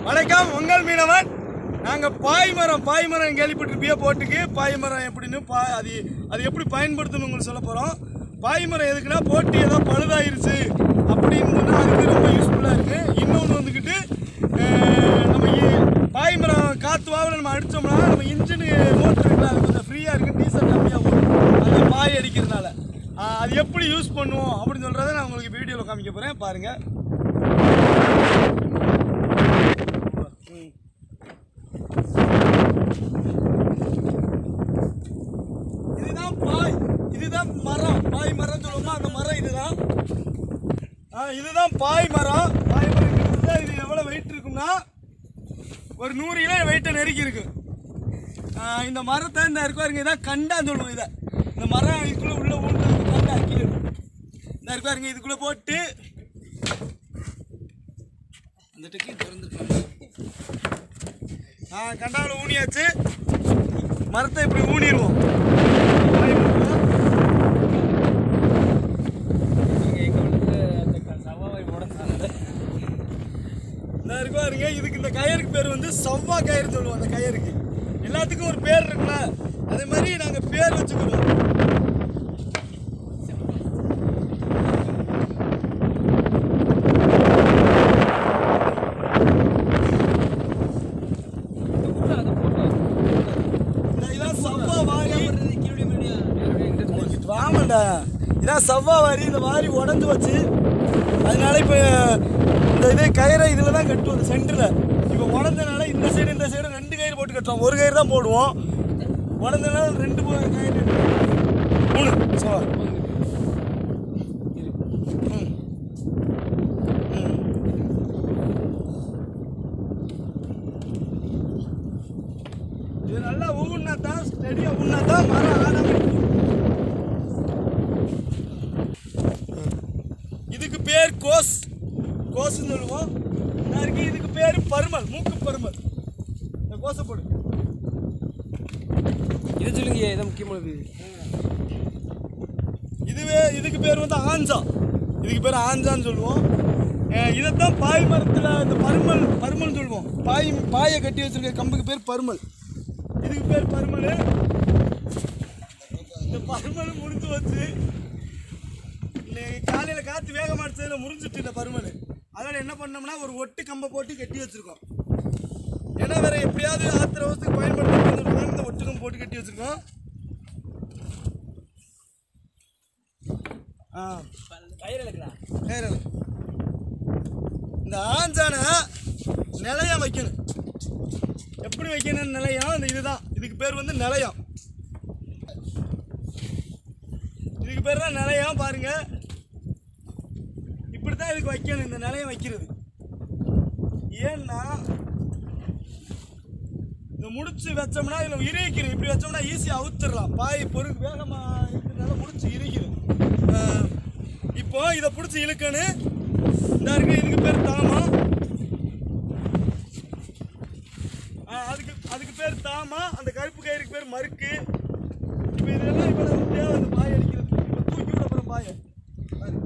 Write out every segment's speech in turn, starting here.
வணக்கம் உங்கள் மீனவன் நாங்கள் பாய்மரம் பாய்மரம் கேள்விப்பட்டிருப்பிய போட்டுக்கு பாய்மரம் எப்படின்னு பா அது அது எப்படி பயன்படுத்தணும் உங்களுக்கு சொல்ல போகிறோம் பாய்மரம் எதுக்குன்னா போட்டு ஏதோ பழுதாயிருச்சு அப்படின்னு சொன்னால் அதுக்கு ரொம்ப யூஸ்ஃபுல்லாக இருக்குது இன்னொன்று வந்துக்கிட்டு அஹ், நம்ம இ- பாய்மரம் காற்று வாவில் நம்ம அடித்தோம்னா நம்ம இன்ஜினு மோட்டர் இருக்குல்ல அது கொஞ்சம் ஃப்ரீயாக இருக்குது டீசல் கம்மியாக போகும் அந்த பாய் அடிக்கிறதுனால அஹ், அது எப்படி யூஸ் பண்ணுவோம் அப்படின்னு சொல்கிறத நான் உங்களுக்கு வீடியோவில் காமிக்க போகிறேன் பாருங்கள் இதுதான் பாய் இதுதான் மரம் பாய் மரம் சொல்லுவோமா அந்த மரம் இதுதான் ஆ, இதுதான் பாய் மரம் பாய் மரம் கிட்டத்தட்ட இது எவ்வளோ வெயிட் இருக்கும்னா ஒரு நூறு கிலோ வெயிட்டை நெருக்கி இருக்கு ஆ, இந்த மரத்தை இந்த இருக்கு பாருங்க இதான் கண்டான்னு சொல்லுவோம் இதை இந்த மரம் இதுக்குள்ள உள்ள ஊண்டு கண்டா கீழே இருக்கும். இந்த இருக்கு பாருங்க இதுக்குள்ள போட்டு அந்த டெக்கி திறந்துருக்காங்க ஆ கண்டாவில் ஊனியாச்சு மரத்தை இப்படி ஊனிடுவோம் இந்த இருக்கு பாருங்க இதுக்கு இந்த கயருக்கு பேர் வந்து சவ்வா கயிறு சொல்லுவோம் அந்த கயருக்கு எல்லாத்துக்கும் ஒரு பேர் இருக்குல்ல அதே மாதிரி நாங்க பேர் வச்சுக்கிறோம் இந்த இதான் சவ்வா வாரி வாமண்டா இதான் சவ்வா வாரி இந்த வாரி உடஞ்சு வச்சு அதனால இப்போ இந்த இது கயிறை இதில் தான் கட்டுவோம் இந்த சென்டரில் இப்போ உடஞ்சனால இந்த சைடு இந்த சைடு ரெண்டு கயிறு போட்டு கட்டுவோம் ஒரு கயிறு தான் போடுவோம் உடஞ்சனால ரெண்டு போ- கயிறு மூணு சவா ம். ம். இது நல்லா ஊன்னா தான் ஸ்டெடியாக ஊன்னா தான் மரம் ஆடாம இருக்கும் இதுக்கு பேர் கோஸ் கோஸ்ன்னு சொல்லுவோம் நான் இருக்கு இதுக்கு பேர் பருமல் மூக்கு பருமல் இந்த கோசை போடு இது சொல்லுங்க இதான் முக்கியமானது இதுவே இதுக்கு பேர் வந்து ஆஞ்சா இதுக்கு பேர் ஆஞ்சான்னு சொல்லுவோம் அஹ் இதைத்தான் பாய் மரத்தில் இந்த பருமல் பருமல்னு சொல்லுவோம் பாய் பாயை கட்டி வச்சிருக்க கம்புக்கு பேர் பருமல் இதுக்கு பேர் பருமல் இந்த பருமல் முடிஞ்சு வச்சு காலையில் காற்று வேகமாக அடிச்சதுல முறிஞ்சிட்டு இந்த பருமல் அதனால் என்ன பண்ணோம்னா ஒரு ஒட்டு கம்பை போட்டு கட்டி வச்சிருக்கோம் ஏன்னா வேற எப்படியாவது ஆத்திர அவசரத்துக்கு பயன்படுத்த இந்த ஒட்டு கம்பு போட்டு கட்டி வச்சிருக்கோம் ஆ கயிறு இழுக்கிறா நேரல் இந்த ஆஞ்சானை நிலையா வைக்கணும் எப்படி வைக்கணும் நிலையம் இந்த இதுதான் இதுக்கு பேர் வந்து நிலையம் இதுக்கு பேர் தான் நிலையம் பாருங்க இப்படி தான் இதுக்கு வைக்கணும் இந்த நிலையம் வைக்கிறது ஏன்னா இந்த முடிச்சு வச்சோம்னா இதில் இறுக்கிடும் இப்படி வச்சோம்னா ஈஸியாக அவுத்துடலாம் பாய் பொருள் வேகமாக இருக்கிறதுனால முடிச்சு இறுக்கிடும் ஆஹ், இப்போ இதை பிடிச்சி இழுக்கணும் இந்த இருக்கு இதுக்கு பேர் தாமா ஆஹ், அதுக்கு அதுக்கு பேர் தாமா அந்த கருப்பு கயிறுக்கு பேர் மறுக்கு இப்போ இதெல்லாம் இப்போ நம்ம தேவை இந்த பாய் அடிக்கிறது இப்போ தூக்கி விட அப்புறம் பாயை பாரு.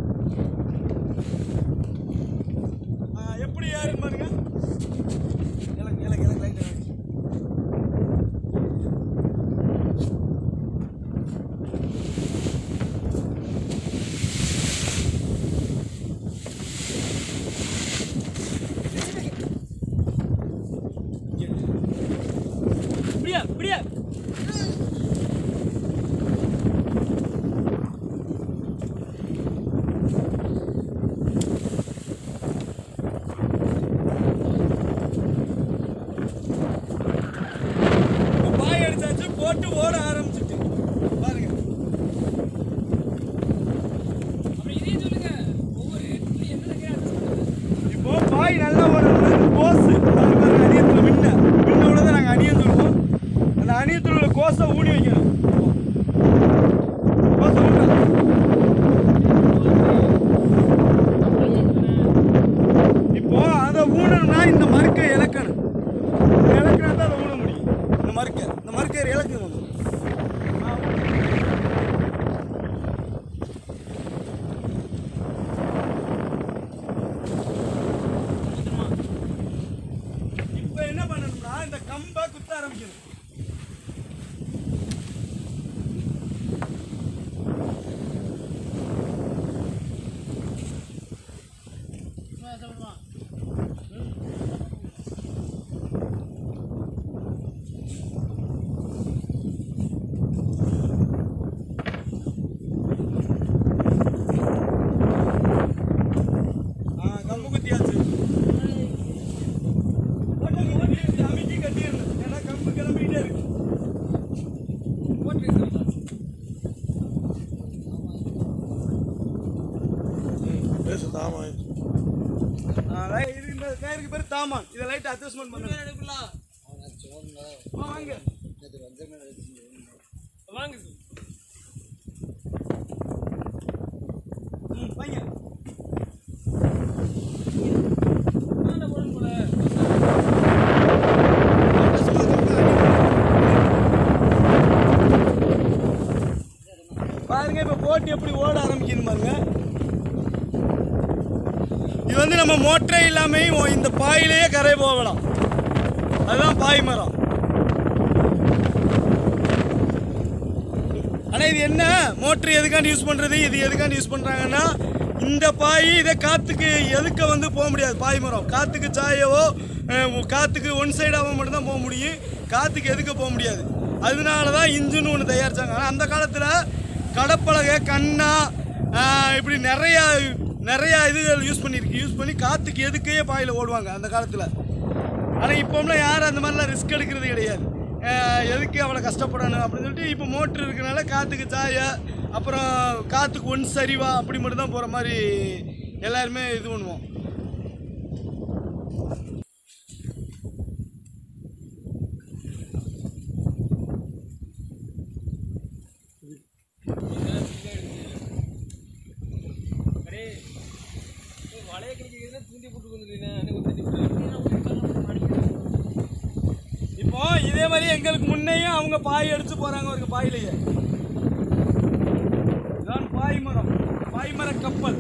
ஆஹ், எப்படி ஏறுன்னு பாருங்க இலக்கு இலக்கு இலக்கு லைட் இலக்கு இப்படியா இப்படியா இப்போ பாய் அடிச்சாச்சு போட்டு ஓட ஆரம்பிச்சிட்டு பாருங்க அப்புறம் இதையும் சொல்லுங்க ஒவ்வொரு இடத்துல என்ன கயிறு இப்போ பாய் நல்லா ஓடணும்னா கோஸ் பாருங்க அணியத்தில் மின்ன மின்ன உள்ளதை நாங்கள் அணியம் சொல்லுவோம் அந்த அணியத்தில் உள்ள கோஸை ஊனி வைக்கணும் கோஸை ஊனணும். இப்போ அதை ஊனணும்னா இந்த மறுக்கை இழக்கணும் இழக்கினா தான் அதை ஊன முடியும் இந்த மறுக்கை இந்த மறுக்கை இழக்கணும் ஆ, ஊனு. ஆரம்பிக்கணும் ஆ, கம்பு குத்தியாச்சு ஓட்டங்க ஓட்டி அமைக்கி கட்டிடணும் ஏன்னா கம்பு கிளம்பிக்கிட்டே இருக்கு போட்டு வைக்கிறதா? பேசு தாமா ஆ, லை- இது இந்த கயிறுக்கு பேர் தாமான் இதை லைட் அட்ஜஸ்ட்மெண்ட் பண்ணுங்க எடுக்கலாம். ஆ, வாங்க வாங்க சார். ம், வாங்க மேல போடணும் போல. பாருங்க இப்ப போட்டு எப்படி ஓட ஆரம்பிக்குது பாருங்க இது வந்து நம்ம மோட்டரே இல்லாம இந்த பாயிலேயே கரை போகலாம் அதுதான் பாய் மரம் ஆனா இது என்ன மோட்டர் எதுக்காண்டி யூஸ் பண்றது இது எதுக்காண்டி யூஸ் பண்றாங்கன்னா இந்த பாய் இதை காத்துக்கு எதுக்க வந்து போக முடியாது பாய் மரம் காத்துக்கு சாயவோ அஹ், காத்துக்கு ஒன் சைடாக மட்டும்தான் போக முடியும் காத்துக்கு எதுக்க போக முடியாது அதனால தான் இன்ஜின் ஒன்று தயாரிச்சாங்க ஆனால் அந்த காலத்தில் கடப்பலகை கண்ணா அஹ், இப்படி நிறையா நிறையா இதுகள் யூஸ் பண்ணியிருக்கு யூஸ் பண்ணி காத்துக்கு எதுக்கையே பாயில் ஓடுவாங்க அந்த காலத்தில் ஆனால் இப்போம்லாம் யாரும் அந்த மாதிரிலாம் ரிஸ்க் எடுக்கிறது கிடையாது அஹ் எதுக்கு அவ்வளோ கஷ்டப்படணும் அப்படின்னு சொல்லிட்டு இப்போ மோட்ரு இருக்கனால காற்றுக்கு சாய அப்புறம் காற்றுக்கு ஒன் சரிவா அப்படி மட்டும் தான் போகிற மாதிரி எல்லாருமே இது பண்ணுவோம் அடே, ஏய், வலைய கிழிக்கிறதுன்னா தூண்டி போட்டு வந்துருக்கீங்க. அண்ணே, ஒரு தண்ணி போட்டு. நான் ஒரு காலம் மாட்டிக்கிறேன். இப்போ இதே மாதிரி எங்களுக்கு முன்னையும் அவங்க பாய் அடிச்சு போகிறாங்க ஒரு பாயிலேயே இதான் பாய் மரம் பாய் மர கப்பல்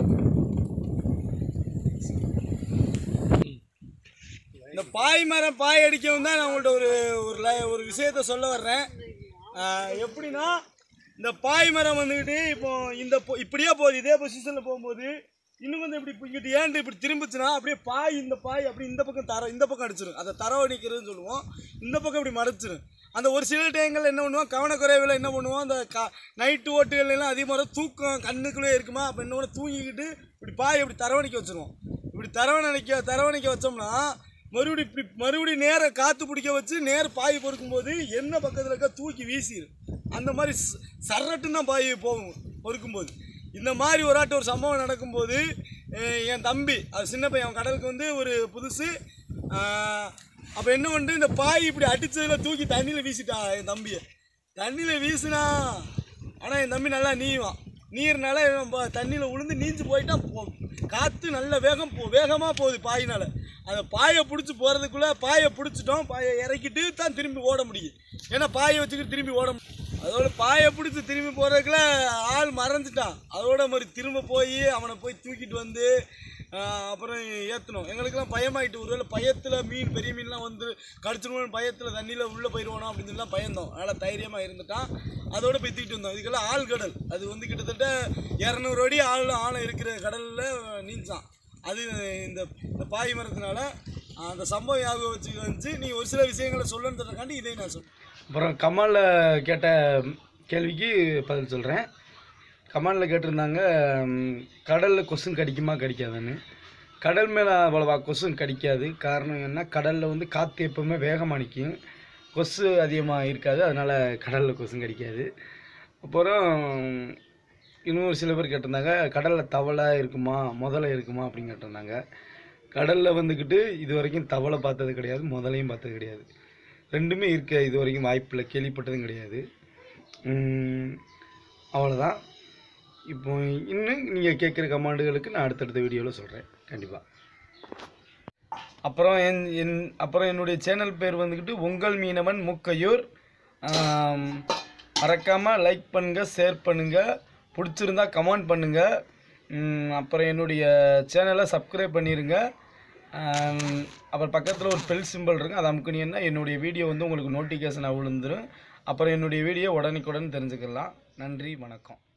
இந்த பாய் மரம் பாய் அடிக்கவும் தான் நான் உங்கள்கிட்ட ஒரு ஒரு ல- ஒரு விஷயத்த சொல்ல வர்றேன் ஆஹ் எப்படின்னா இந்த பாய் மரம் வந்துக்கிட்டு இப்போ இந்த பொ- இப்படியே போகுது இதே பொசிஷனில் போகும்போது இன்னும் வந்து இப்படி இங்கிட்டு ஏன்ட்டு இப்படி திரும்பிச்சுன்னா அப்படியே பாய் இந்த பாய் அப்படி இந்த பக்கம் தர இந்த பக்கம் அடிச்சிடும் அதை தரவ நிற்கிறதுன்னு சொல்லுவோம் இந்த பக்கம் இப்படி மறைச்சிடும் அந்த ஒரு சில டைங்கள் என்ன பண்ணுவோம் கவனக்குறைவில் என்ன பண்ணுவோம் அந்த க நைட்டு ஓட்டுகள் எல்லாம் அதிகமாக தூக்கம் கண்ணுக்குள்ளே இருக்குமா அப்போ என்ன பண்ண தூங்கிக்கிட்டு இப்படி பாய் இப்படி தரவணிக்க வச்சிருவோம் இப்படி தரவணைக்க தரவணைக்க வச்சோம்னா மறுபடி இப்படி மறுபடி நேர காற்று பிடிக்க வச்சு நேர பாய் பொறுக்கும்போது என்ன பக்கத்தில் இருக்க தூக்கி வீசிடும் அந்த மாதிரி ச- சரட்டுன்னு தான் பாய் போகும் பொறுக்கும்போது இந்த மாதிரி ஒரு ஆட்டு ஒரு சம்பவம் நடக்கும்போது அஹ், என் தம்பி அது சின்ன பையன் அவன் கடலுக்கு வந்து ஒரு புதுசு அப்போ என்ன பண்ணிட்டு இந்த பாய் இப்படி அடிச்சதில் தூக்கி தண்ணியில் வீசிட்டான் என் தம்பியை தண்ணியில் வீசினா ஆனால் என் தம்பி நல்லா நீவான் நீர்னால தண்ணியில் விழுந்து நீஞ்சு போயிட்டான் போ காற்று நல்ல வேகம் போ வேகமாக போகுது பாயினால் அந்த பாயை பிடிச்சி போகிறதுக்குள்ளே பாயை பிடிச்சிட்டோம் பாயை இறக்கிட்டு தான் திரும்பி ஓட முடியும் ஏன்னா பாயை வச்சுக்கிட்டு திரும்பி ஓட முடியும் அதோட பாயை பிடிச்சி திரும்பி போகிறதுக்குள்ள ஆள் மறந்துட்டான் அதோட மாதிரி திரும்ப போய் அவனை போய் தூக்கிட்டு வந்து ஆஹ், அப்புறம் ஏற்றணும் எங்களுக்கெல்லாம் பயமாயிட்டு ஒருவேளை பயத்தில் மீன் பெரிய மீன்லாம் வந்து கடிச்சிருவோம் பயத்தில் தண்ணியில் உள்ளே போயிடுவானோ அப்படின்னு சொல்லலாம் பயந்தோம் அதனால் தைரியமாக இருந்துட்டான் அதோட போய் தூக்கிட்டு வந்தோம் இதுக்கெல்லாம் ஆள் கடல் அது வந்து கிட்டத்தட்ட இரநூறு அடி ஆள் ஆழம் இருக்கிற கடலில் நீஞ்சான் அது இந்த இந்த பாய் மரத்தினால அந்த சம்பவம் ஞாபகம் வச்சு வந்துச்சு நீ ஒரு சில விஷயங்களை சொல்லணுன்றதுக்காண்டி இதை நான் சொல்றேன் அப்புறம் கமலில் கேட்ட கேள்விக்கு பதில் சொல்கிறேன் கமலில் கேட்டிருந்தாங்க கடலில் கொசுன் கடிக்குமா கடிக்காதுன்னு கடல் மேலே அவ்வளவா கொசுன் கடிக்காது காரணம் என்ன கடலில் வந்து காற்று எப்பவுமே வேகமாக நிற்கும் கொசு அதிகமாக இருக்காது அதனால் கடலில் கொசுன் கடிக்காது அப்புறம் இன்னும் சில பேர் கேட்டிருந்தாங்க கடலில் தவளை இருக்குமா முதலை இருக்குமா அப்படின்னு கேட்டிருந்தாங்க கடலில் வந்துக்கிட்டு இது வரைக்கும் தவளை பார்த்தது கிடையாது முதலையும் பார்த்தது கிடையாது ரெண்டுமே இருக்க இது வரைக்கும் வாய்ப்பில்லை கேள்விப்பட்டதும் கிடையாது உம், அவ்வளோதான் இப்போ இன்னும் நீங்கள் கேட்குற கமாண்டுகளுக்கு நான் அடுத்தடுத்த வீடியோவில் சொல்கிறேன் கண்டிப்பாக அப்புறம் என் என் அப்புறம் என்னுடைய சேனல் பேர் வந்துக்கிட்டு உங்கள் மீனவன் முக்கையூர் ஆம், மறக்காம லைக் பண்ணுங்கள் ஷேர் பண்ணுங்கள் பிடிச்சிருந்தா கமெண்ட் பண்ணுங்கள் அப்புறம் என்னுடைய சேனலை சப்ஸ்கிரைப் பண்ணிடுங்க ஆம், அப்புறம் பக்கத்தில் ஒரு பெல் சிம்பிள் இருக்கும் அதை அமுக்குனீங்கன்னா என்னுடைய வீடியோ வந்து உங்களுக்கு நோட்டிஃபிகேஷன் விழுந்துடும் அப்புறம் என்னுடைய வீடியோ உடனுக்குடன் தெரிஞ்சுக்கலாம் நன்றி வணக்கம்